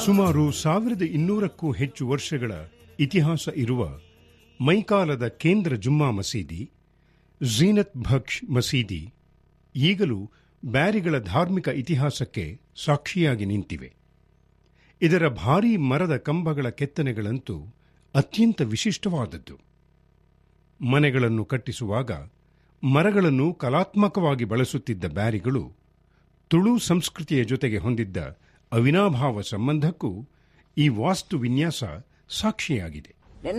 ಸುಮಾರು ಸಾವಿರದ ಇನ್ನೂರಕ್ಕೂ ಹೆಚ್ಚು ವರ್ಷಗಳ ಇತಿಹಾಸ ಇರುವ ಮೈಕಾಲದ ಕೇಂದ್ರ ಜುಮ್ಮಾ ಮಸೀದಿ ಝೀನತ್ ಭಕ್ಷ್ ಮಸೀದಿ ಈಗಲೂ ಬ್ಯಾರಿಗಳ ಧಾರ್ಮಿಕ ಇತಿಹಾಸಕ್ಕೆ ಸಾಕ್ಷಿಯಾಗಿ ನಿಂತಿವೆ ಇದರ ಭಾರೀ ಮರದ ಕಂಬಗಳ ಕೆತ್ತನೆಗಳಂತೂ ಅತ್ಯಂತ ವಿಶಿಷ್ಟವಾದದ್ದು ಮನೆಗಳನ್ನು ಕಟ್ಟಿಸುವಾಗ ಮರಗಳನ್ನು ಕಲಾತ್ಮಕವಾಗಿ ಬಳಸುತ್ತಿದ್ದ ಬ್ಯಾರಿಗಳು ತುಳು ಸಂಸ್ಕೃತಿಯ ಜೊತೆಗೆ ಹೊಂದಿದ್ದ ಅವಿನಾಭಾವ ಸಂಬಂಧಕ್ಕೂ ಈ ವಾಸ್ತು ವಿನ್ಯಾಸ ಸಾಕ್ಷಿಯಾಗಿದೆ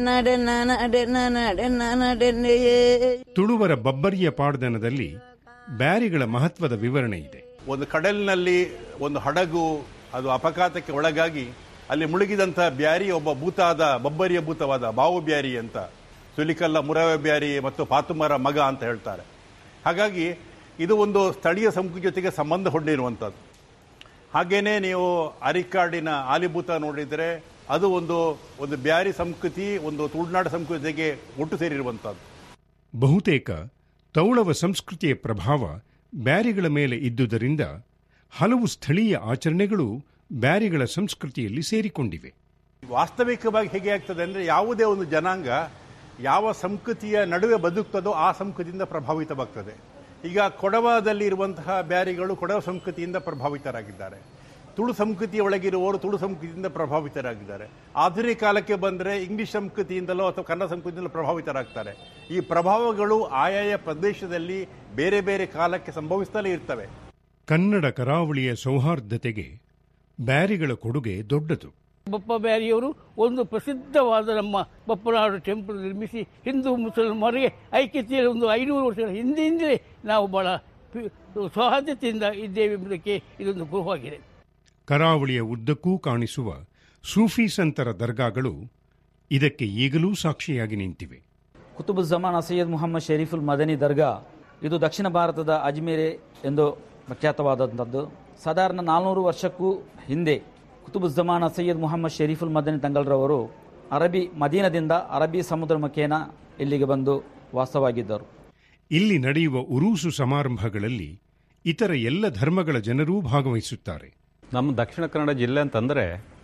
ತುಳುವರ ಬಬ್ಬರಿಯ ಪಾಡ್ದನದಲ್ಲಿ ಬ್ಯಾರಿಗಳ ಮಹತ್ವದ ವಿವರಣೆ ಇದೆ ಒಂದು ಕಡಲಿನಲ್ಲಿ ಒಂದು ಹಡಗು ಅದು ಅಪಘಾತಕ್ಕೆ ಒಳಗಾಗಿ ಅಲ್ಲಿ ಮುಳುಗಿದಂತಹ ಬ್ಯಾರಿ ಒಬ್ಬ ಭೂತಾದ ಬಬ್ಬರಿಯ ಭೂತವಾದ ಬಾವು ಬ್ಯಾರಿ ಅಂತ ಸುಲಿಕಲ್ಲ ಮುರವೆ ಬ್ಯಾರಿ ಮತ್ತು ಪಾತುಮರ ಮಗ ಅಂತ ಹೇಳ್ತಾರೆ ಹಾಗಾಗಿ ಇದು ಒಂದು ಸ್ಥಳೀಯ ಸಂಸ್ಕೃತಿ ಜೊತೆಗೆ ಸಂಬಂಧ ಹೊಂದಿರುವಂಥದ್ದು ಹಾಗೇನೆ ನೀವು ಅರಿಕಾಡಿನ ಆಲಿಭೂತ ನೋಡಿದರೆ ಅದು ಒಂದು ಒಂದು ಬ್ಯಾರಿ ಸಂಸ್ಕೃತಿ ಒಂದು ತುಳುನಾಡ ಸಂಸ್ಕೃತಿಗೆ ಒಟ್ಟು ಸೇರಿರುವಂಥದ್ದು ಬಹುತೇಕ ತೌಳವ ಸಂಸ್ಕೃತಿಯ ಪ್ರಭಾವ ಬ್ಯಾರಿಗಳ ಮೇಲೆ ಇದ್ದುದರಿಂದ ಹಲವು ಸ್ಥಳೀಯ ಆಚರಣೆಗಳು ಬ್ಯಾರಿಗಳ ಸಂಸ್ಕೃತಿಯಲ್ಲಿ ಸೇರಿಕೊಂಡಿವೆ ವಾಸ್ತವಿಕವಾಗಿ ಹೇಗೆ ಆಗ್ತದೆ ಅಂದರೆ ಯಾವುದೇ ಒಂದು ಜನಾಂಗ ಯಾವ ಸಂಸ್ಕೃತಿಯ ನಡುವೆ ಬದುಕ್ತದೋ ಆ ಸಂಸ್ಕೃತಿಯಿಂದ ಪ್ರಭಾವಿತವಾಗ್ತದೆ ಈಗ ಕೊಡವದಲ್ಲಿ ಇರುವಂತಹ ಬ್ಯಾರಿಗಳು ಕೊಡವ ಸಂಸ್ಕೃತಿಯಿಂದ ಪ್ರಭಾವಿತರಾಗಿದ್ದಾರೆ ತುಳು ಸಂಸ್ಕೃತಿಯ ಒಳಗಿರುವವರು ತುಳು ಸಂಸ್ಕೃತಿಯಿಂದ ಪ್ರಭಾವಿತರಾಗಿದ್ದಾರೆ ಆಧುನಿಕ ಕಾಲಕ್ಕೆ ಬಂದರೆ ಇಂಗ್ಲಿಷ್ ಸಂಸ್ಕೃತಿಯಿಂದಲೋ ಅಥವಾ ಕನ್ನಡ ಸಂಸ್ಕೃತಿಯಿಂದಲೋ ಪ್ರಭಾವಿತರಾಗ್ತಾರೆ ಈ ಪ್ರಭಾವಗಳು ಆಯಾಯ ಪ್ರದೇಶದಲ್ಲಿ ಬೇರೆ ಬೇರೆ ಕಾಲಕ್ಕೆ ಸಂಭವಿಸ್ತಲೇ ಇರ್ತವೆ ಕನ್ನಡ ಕರಾವಳಿಯ ಸೌಹಾರ್ದತೆಗೆ ಬ್ಯಾರಿಗಳ ಕೊಡುಗೆ ದೊಡ್ಡದು ಬಪ್ಪ ಬ್ಯಾರಿಯವರು ಒಂದು ಪ್ರಸಿದ್ಧವಾದ ನಮ್ಮ ಬಪ್ಪನಾಡು ಟೆಂಪಲ್ ನಿರ್ಮಿಸಿ ಹಿಂದೂ ಮುಸಲ್ಮಾನರಿಗೆ ಐಕ್ಯತೆಯ ಒಂದು ಐನೂರು ವರ್ಷಗಳ ಹಿಂದೆಯಿಂದಲೇ ನಾವು ಬಹಳ ಪಿ- ಸೌಹಾರ್ದತೆಯಿಂದ ಇದ್ದೇವೆ ಎಂಬುದಕ್ಕೆ ಇದೊಂದು ಗುರುವಾಗಿದೆ ಕರಾವಳಿಯ ಉದ್ದಕ್ಕೂ ಕಾಣಿಸುವ ಸೂಫಿ ಸಂತರ ದರ್ಗಾಗಳು ಇದಕ್ಕೆ ಈಗಲೂ ಸಾಕ್ಷಿಯಾಗಿ ನಿಂತಿವೆ ಕುತುಬುಜ್ಜಮಾನ್ ಸೈಯದ್ ಮುಹಮ್ಮದ್ ಶರೀಫುಲ್ ಮದನಿ ದರ್ಗಾ ಇದು ದಕ್ಷಿಣ ಭಾರತದ ಅಜ್ಮೇರೆ ಎಂದು ಪ್ರಖ್ಯಾತವಾದಂಥದ್ದು ಸಾಧಾರಣ ನಾಲ್ನೂರು ವರ್ಷಕ್ಕೂ ಹಿಂದೆ ಕುತುಬುಜ್ಜಮಾನ್ ಸೈಯದ್ ಮುಹಮ್ಮದ್ ಶರೀಫುಲ್ ಮದನಿ ತಂಗಲ್ರವರು ಅರಬ್ಬಿ ಮದೀನದಿಂದ ಅರಬ್ಬಿ ಸಮುದ್ರ ಮುಖೇನ ಇಲ್ಲಿಗೆ ಬಂದು ವಾಸವಾಗಿದ್ದರು ಇಲ್ಲಿ ನಡೆಯುವ ಉರೂಸು ಸಮಾರಂಭಗಳಲ್ಲಿ ಇತರ ಎಲ್ಲ ಧರ್ಮಗಳ ಜನರೂ ಭಾಗವಹಿಸುತ್ತಾರೆ ನಮ್ಮ ದಕ್ಷಿಣ ಕನ್ನಡ ಜಿಲ್ಲೆ ಅಂತಂದರೆ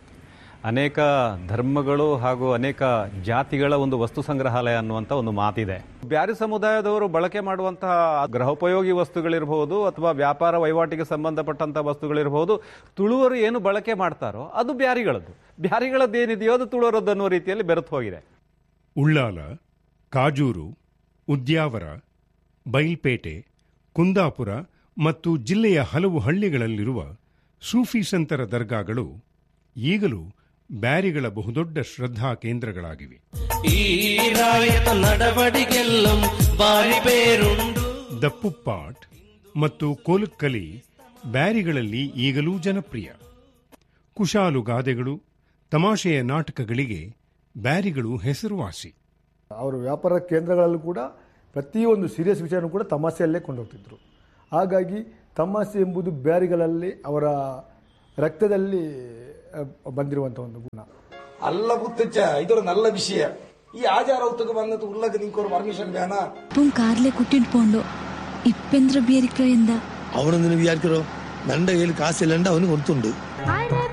ಅನೇಕ ಧರ್ಮಗಳು ಹಾಗೂ ಅನೇಕ ಜಾತಿಗಳ ಒಂದು ವಸ್ತು ಸಂಗ್ರಹಾಲಯ ಅನ್ನುವಂಥ ಒಂದು ಮಾತಿದೆ ಬ್ಯಾರಿ ಸಮುದಾಯದವರು ಬಳಕೆ ಮಾಡುವಂತಹ ಗೃಹೋಪಯೋಗಿ ವಸ್ತುಗಳಿರಬಹುದು ಅಥವಾ ವ್ಯಾಪಾರ ವಹಿವಾಟಿಗೆ ಸಂಬಂಧಪಟ್ಟಂತಹ ವಸ್ತುಗಳಿರಬಹುದು ತುಳುವರು ಏನು ಬಳಕೆ ಮಾಡ್ತಾರೋ ಅದು ಬ್ಯಾರಿಗಳದ್ದು ಬ್ಯಾರಿಗಳದ್ದು ಏನಿದೆಯೋ ಅದು ತುಳುವರದ್ದು ಅನ್ನೋ ರೀತಿಯಲ್ಲಿ ಬೆರೆತು ಹೋಗಿದೆ ಉಳ್ಳಾಲ ಕಾಜೂರು ಉದ್ಯಾವರ ಬೈಲ್ಪೇಟೆ ಕುಂದಾಪುರ ಮತ್ತು ಜಿಲ್ಲೆಯ ಹಲವು ಹಳ್ಳಿಗಳಲ್ಲಿರುವ ಸೂಫಿ ಸಂತರ ದರ್ಗಾಗಳು ಈಗಲೂ ಬ್ಯಾರಿಗಳ ಬಹುದೊಡ್ಡ ಶ್ರದ್ಧಾ ಕೇಂದ್ರಗಳಾಗಿವೆ ಈ ರಾಯತ നടപടിക്കെല്ലാം ಬಾರಿ പേരുണ്ട് ದಪ್ಪುಪ್ಪಾಟ್ ಮತ್ತು ಕೋಲುಕ್ಕಲಿ ಬ್ಯಾರಿಗಳಲ್ಲಿ ಈಗಲೂ ಜನಪ್ರಿಯ ಕುಶಾಲು ಗಾದೆಗಳು ತಮಾಷೆಯ ನಾಟಕಗಳಿಗೆ ಬ್ಯಾರಿಗಳು ಹೆಸರುವಾಸಿ ಅವರ ವ್ಯಾಪಾರ ಕೇಂದ್ರಗಳಲ್ಲೂ ಕೂಡ ಪ್ರತಿಯೊಂದು ಸೀರಿಯಸ್ ವಿಷಯನೂ ಕೂಡ ತಮಾಷೆಯಲ್ಲೇ ಕೊಂಡೋಗ್ತಿದ್ರು ಹಾಗಾಗಿ ತಮಾಷೆ ಎಂಬುದು ಬ್ಯಾರಿಗಳಲ್ಲಿ ಅವರ ರಕ್ತದಲ್ಲಿ ಅಹ್, ಬಂದಿರುವಂಥ ಒಂದು ಗುಣ അല്ല കുത്തിച്ച ഇതൊരു നല്ല വിഷയം ഈ ആചാരത്തുക്ക് വന്നിട്ട് ഉള്ളക്ക് നിങ്ങൾക്ക് ഒരു പെർമിഷൻ വേണ ഇപ്പം കാറിലെ കുട്ടിട്ട് പോണ്ടോ ഇപ്പെന്ത്ര ബിയരിക്ക എന്താ ಅವನೊಂದು ವಿಚಾರಿಸಿರೋ ನನ್ನ ಕೈಯಲ್ಲಿ ಕಾಸಿಲ್ಲ ಅವನು ಕೊಡ್ತುಂಡು ആരാ